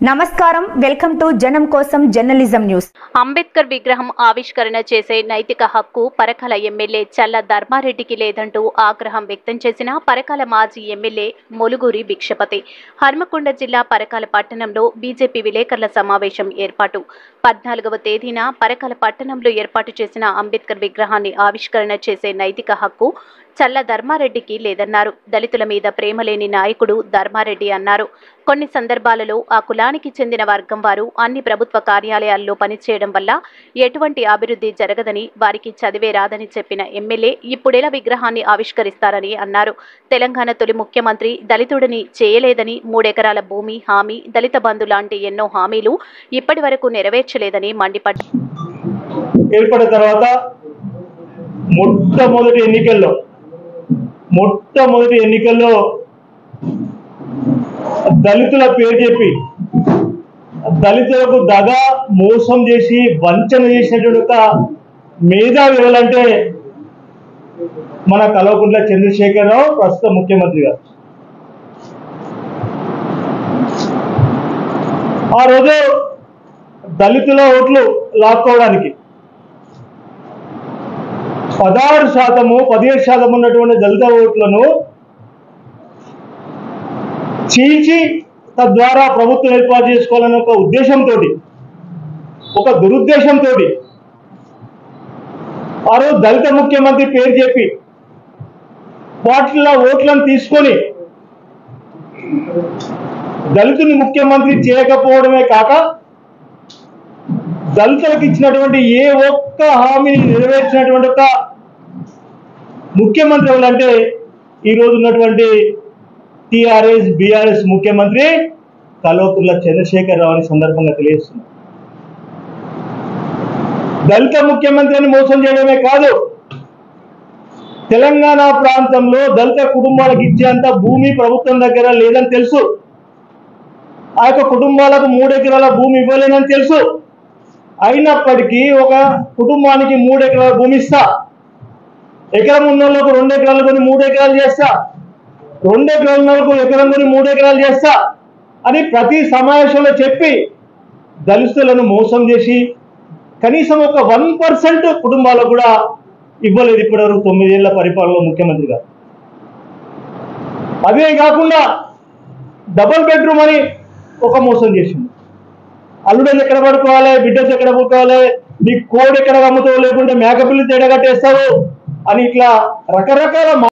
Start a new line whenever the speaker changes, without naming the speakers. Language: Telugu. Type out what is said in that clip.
నమస్కారం వెల్కమ్ టు జనం కోసం జర్నలిజం న్యూస్
అంబేద్కర్ విగ్రహం ఆవిష్కరణ చేసే నైతిక హక్కు పరకాల ఎమ్మెల్యే చల్ల ధర్మారెడ్డికి లేదంటూ ఆగ్రహం వ్యక్తం చేసిన పరకాల మాజీ ఎమ్మెల్యే మొలుగూరి భిక్షపతి హర్మకొండ జిల్లా పరకాల పట్టణంలో బీజేపీ విలేకరుల సమావేశం ఏర్పాటు పద్నాలుగవ తేదీన పరకాల పట్టణంలో ఏర్పాటు చేసిన అంబేద్కర్ విగ్రహాన్ని ఆవిష్కరణ చేసే నైతిక హక్కు చల్ల ధర్మారెడ్డికి లేదన్నారు దళితుల మీద ప్రేమ లేని నాయకుడు ధర్మారెడ్డి అన్నారు కొన్ని సందర్భాలలో ఆ కులానికి చెందిన వర్గం వారు అన్ని ప్రభుత్వ కార్యాలయాల్లో పనిచేయడం వల్ల ఎటువంటి అభివృద్ధి జరగదని వారికి చదివే రాదని చెప్పిన ఎమ్మెల్యే ఇప్పుడెలా విగ్రహాన్ని ఆవిష్కరిస్తారని అన్నారు తెలంగాణ తొలి ముఖ్యమంత్రి దళితుడిని చేయలేదని మూడెకరాల భూమి హామీ దళిత బంధు లాంటి ఎన్నో హామీలు ఇప్పటి వరకు నెరవేర్చలేదని మండిపడ్డారు
ఏర్పడిన తర్వాత మొట్టమొదటి ఎన్నికల్లో మొట్టమొదటి ఎన్నికల్లో దళితుల పేరు చెప్పి దళితులకు దగా మోసం చేసి వంచన చేసినటువంటి ఒక మేధావి ఎవరంటే మన కల్వకుంట్ల చంద్రశేఖరరావు ప్రస్తుత ముఖ్యమంత్రి గారు ఆ రోజు దళితుల ఓట్లు లాక్కోవడానికి పదహారు శాతము పదిహేడు శాతం ఉన్నటువంటి దళిత ఓట్లను చీల్చి తద్వారా ప్రభుత్వం ఏర్పాటు చేసుకోవాలనే ఒక ఉద్దేశంతో ఒక దురుద్దేశంతో ఆ రోజు దళిత ముఖ్యమంత్రి పేరు చెప్పి వాటిలో ఓట్లను తీసుకొని దళితుని ముఖ్యమంత్రి చేయకపోవడమే కాక దళితులకు ఇచ్చినటువంటి ఏ ఒక్క హామీని నెరవేర్చినటువంటి ఒక ముఖ్యమంత్రి ఎవరంటే ఈ రోజు ఉన్నటువంటి టిఆర్ఎస్ బిఆర్ఎస్ ముఖ్యమంత్రి కల్వకుర్ల చంద్రశేఖర్ రావు అని సందర్భంగా తెలియజేస్తున్నారు దళిత ముఖ్యమంత్రిని మోసం చేయడమే కాదు తెలంగాణ ప్రాంతంలో దళిత కుటుంబాలకు ఇచ్చేంత భూమి ప్రభుత్వం దగ్గర లేదని తెలుసు ఆ యొక్క కుటుంబాలకు మూడు ఎకరాల భూమి ఇవ్వలేనని తెలుసు అయినప్పటికీ ఒక కుటుంబానికి మూడు ఎకరాల భూమి ఇస్తా ఎకరం ఉన్న వాళ్ళకు రెండు ఎకరాలు కొని మూడు ఎకరాలు చేస్తా రెండు ఎకరాల ఉన్న వాళ్ళకు ఎకరం కొని మూడు ఎకరాలు చేస్తా అని ప్రతి సమావేశంలో చెప్పి దళితులను మోసం చేసి కనీసం ఒక వన్ పర్సెంట్ కుటుంబాలకు కూడా ఇవ్వలేదు ఇప్పటివరకు తొమ్మిదేళ్ల పరిపాలనలో ముఖ్యమంత్రి గారు అదే కాకుండా డబుల్ బెడ్రూమ్ అని ఒక మోసం చేసింది అల్లుడని ఎక్కడ పడుకోవాలి బిడ్డలు ఎక్కడ పడుకోవాలి నీ కోడి ఎక్కడ అమ్ముతావు లేకుంటే మేకపిల్లి తేడా కట్టేస్తావు అని ఇట్లా రకరకాల